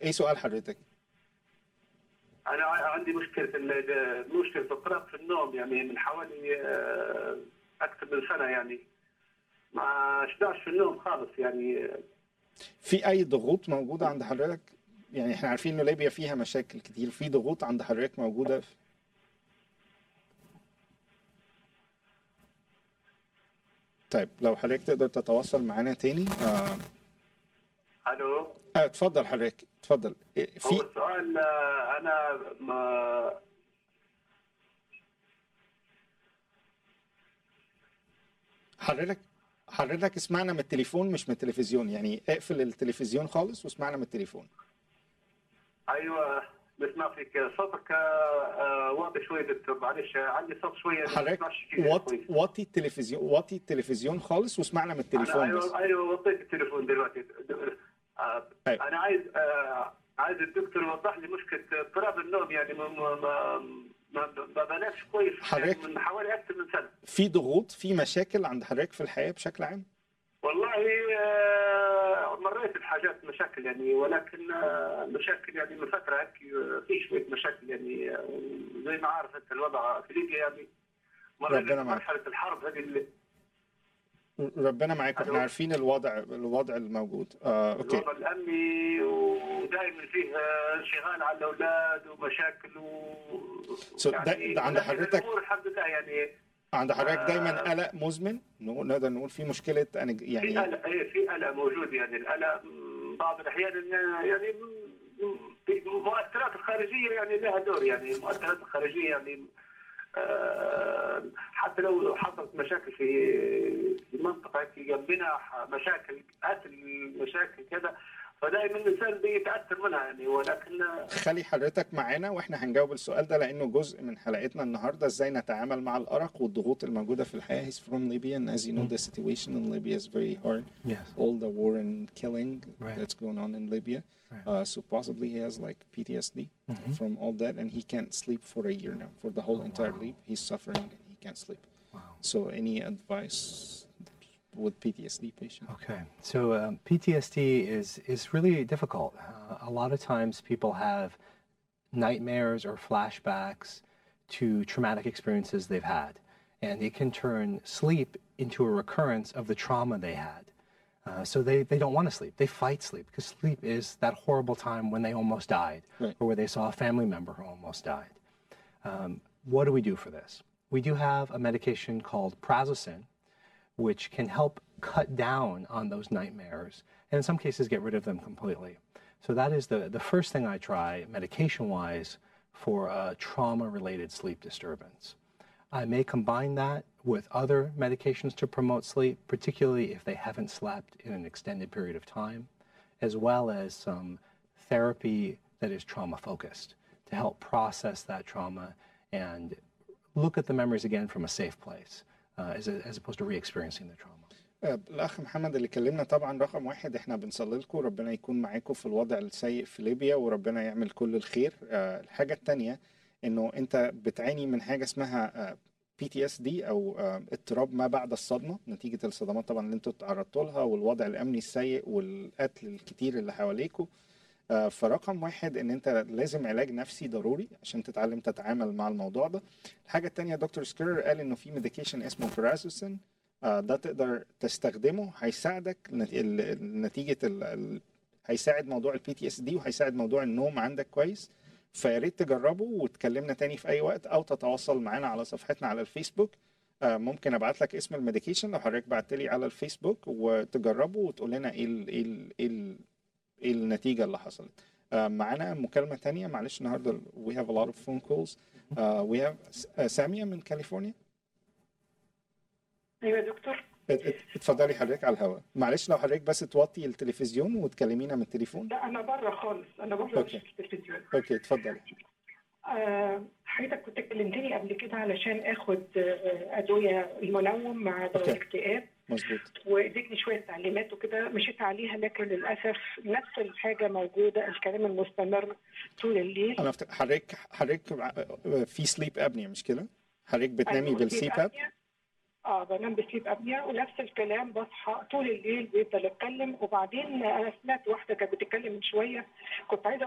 ايه سؤال حضرتك انا ع- عندي مشكله ال- مشكله اضطراب في النوم يعني من حوالي آه، اكثر من سنه يعني ما اشبعش في النوم خالص يعني في اي ضغوط موجوده عند حضرتك يعني احنا عارفين ان ليبيا فيها مشاكل كتير في ضغوط عند حضرتك موجوده في... طيب لو حضرتك تقدر تتواصل معانا تاني آه الو آه، اتفضل حضرتك اتفضل إيه، هو في السؤال آه، انا ما حضرتك حضرتك اسمعنا من التليفون مش من التلفزيون يعني اقفل التلفزيون خالص واسمعنا من التليفون ايوه بسمع فيك صوتك آه، آه، واطي شوي دكتور معلش آه، عندي صوت شويه ما حضرتك بسمعش كثير وطي كويس. وطي التلفزيون وطي التلفزيون خالص واسمعنا من انا التليفون بس ايوه ايوه وطيت التليفون دلوقتي آه، طيب. انا عايز آه، عايز الدكتور يوضح لي مشكله اضطراب النوم يعني ما ما ما ما, ما بنامش كويس حضرتك- يعني من حوالي اكثر من سنه في ضغوط في مشاكل عند حضرتك في الحياه بشكل عام والله آه، مريت بحاجات مشاكل يعني ولكن آه، مشاكل يعني من فتره هيك آه، في شويه مشاكل يعني آه، زي ما عارف انت الوضع في ليبيا يعني مرينا ربنا معك. بمرحله الحرب هذه اللي ربنا معاك احنا ألو. عارفين الوضع الوضع الموجود آه، اوكي الوضع الامني ودائما فيه آه، انشغال على الاولاد ومشاكل و So ده- ده عند ولكن حضرتك- الامور الحمد لله يعني عند حضرتك دايما آه. قلق مزمن نقول- نقدر نقول في مشكله أنا في يعني قلق إيه، في قلق موجود يعني القلق م، بعض الاحيان إن- يعني م، م، في المؤثرات الخارجيه يعني لها دور يعني المؤثرات الخارجيه يعني آه، حتى لو حصلت مشاكل في في منطقه هيك جنبنا ح- مشاكل قتل مشاكل كذا فدائما الانسان بيتاثر منها يعني ولكن خلي حضرتك معانا واحنا هنجاوب السؤال ده لانه جزء من حلقتنا النهارده ازاي نتعامل مع الارق والضغوط الموجوده في الحياه he's from Libya and as you know the situation in Libya is very hard Yes. all the war and killing Right. that's going on in Libya Right. uh, so possibly he has like PTSD from all that and he can't sleep for a year now for the whole entire wow. leap he's suffering and he can't sleep Wow. so any advice with PTSD patient Okay, so um, PTSD is is really difficult. Uh, a lot of times, people have nightmares or flashbacks to traumatic experiences they've had, and it can turn sleep into a recurrence of the trauma they had. Uh, so they, they don't want to sleep. They fight sleep because sleep is that horrible time when they almost died Right. or where they saw a family member who almost died. Um, what do we do for this? We do have a medication called prazosin, which can help cut down on those nightmares and in some cases get rid of them completely. So that is the, the first thing I try medication wise for a trauma related sleep disturbance. I may combine that with other medications to promote sleep, particularly if they haven't slept in an extended period of time, as well as some therapy that is trauma focused to help process that trauma and look at the memories again from a safe place uh, as, as opposed to re experiencing the trauma. آه، الاخ محمد اللي كلمنا طبعا رقم واحد احنا بنصلي لكم ربنا يكون معاكم في الوضع السيء في ليبيا وربنا يعمل كل الخير آه، الحاجه التانية انه انت بتعاني من حاجه اسمها بي تي اس دي او آه، اضطراب ما بعد الصدمه نتيجه الصدمات طبعا اللي انتوا تعرضتوا لها والوضع الامني السيء والقتل الكتير اللي حواليكوا آه، فرقم واحد ان انت لازم علاج نفسي ضروري عشان تتعلم تتعامل مع الموضوع ده الحاجه التانية دكتور سكيرر قال انه في ميديكيشن اسمه برازوسين آه، ده تقدر تستخدمه هيساعدك نت- ال- ال- نتيجه ال- ال- هيساعد موضوع البي تي اس دي وهيساعد موضوع النوم عندك كويس فيا ريت تجربه وتكلمنا تاني في اي وقت او تتواصل معانا على صفحتنا على الفيسبوك آه، ممكن ابعت لك اسم الميديكيشن لو حضرتك بعت لي على الفيسبوك وتجربه وتقول لنا ايه ال ايه ال ايه, ال إيه النتيجه اللي حصلت آه، معانا مكالمه تانية معلش النهارده we have a lot of phone calls uh, we have آه، ساميه من كاليفورنيا ايوه يا دكتور ات- ات- اتفضلي حضرتك على الهواء معلش لو حضرتك بس توطي التلفزيون وتكلمينا من التليفون لا انا بره خالص انا بره مش أوكي. في التلفزيون اوكي اتفضلي آه، حضرتك كنت كلمتني قبل كده علشان اخد آه، ادويه المنوم مع دواء أوكي. الاكتئاب مظبوط واديتني شويه تعليمات وكده مشيت عليها لكن للاسف نفس الحاجه موجوده الكلام المستمر طول الليل انا افتكر حضرتك حضرتك في سليب ابنيا مش كده؟ حضرتك بتنامي أيوة، بالسي sleep باب؟ apnea. اه بنام بسليب ابنيا ونفس الكلام بصحى طول الليل بيفضل اتكلم وبعدين انا سمعت واحده كانت بتتكلم من شويه كنت عايزه